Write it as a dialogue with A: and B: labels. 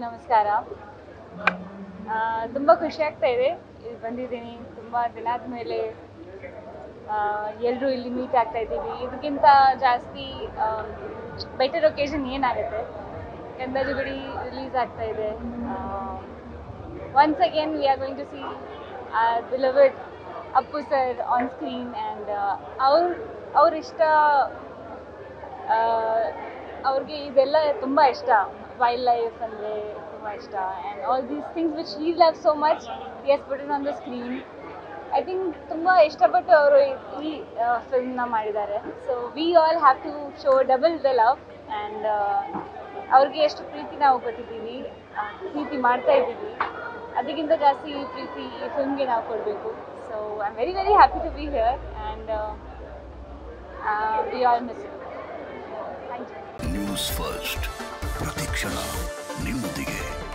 A: ನಮಸ್ಕಾರ ತುಂಬ ಖುಷಿ ಆಗ್ತಾ ಇದೆ ಇಲ್ಲಿ ಬಂದಿದ್ದೀನಿ ತುಂಬ ದಿನದ ಮೇಲೆ ಎಲ್ಲರೂ ಇಲ್ಲಿ ಮೀಟ್ ಆಗ್ತಾ ಇದ್ದೀವಿ ಇದಕ್ಕಿಂತ ಜಾಸ್ತಿ ಬೆಟರ್ ಒಕೇಶನ್ ಏನಾಗುತ್ತೆ ಗಂಧಜುಗಡಿ ರಿಲೀಸ್ ಆಗ್ತಾ ಇದೆ once again we are going to see beloved Appu sir on screen and ಅವ್ರ ಅವ್ರ ಇಷ್ಟ ಆ, ಅವ್ರಿಗೆ ಇದೆಲ್ಲ ತುಂಬ ಇಷ್ಟ ವೈಲ್ಡ್ ಲೈಫ್ ಅಂದರೆ ತುಂಬ ಇಷ್ಟ and all these things which he love so much yes but on the screen I think ತುಂಬ ಇಷ್ಟಪಟ್ಟು ಅವರು ಈ ಫಿಲ್ಮ್ನ ಮಾಡಿದ್ದಾರೆ so we all have to show double the love and ಅವ್ರಿಗೆ ಎಷ್ಟು ಪ್ರೀತಿ ನಾವು ಕೊಟ್ಟಿದ್ದೀವಿ ಆ, ಪ್ರೀತಿ ಮಾಡ್ತಾ ಇದ್ದೀವಿ ಅದಕ್ಕಿಂತ ಜಾಸ್ತಿ ಈ ಪ್ರೀತಿ ಈ ಫಿಲ್ಮ್ಗೆ ನಾವು ಕೊಡಬೇಕು so I am very very happy to be here and we all miss thank you
B: news first ಪ್ರತಿಕ್ಷಣ ನಿಮ್ಮೊಂದಿಗೆ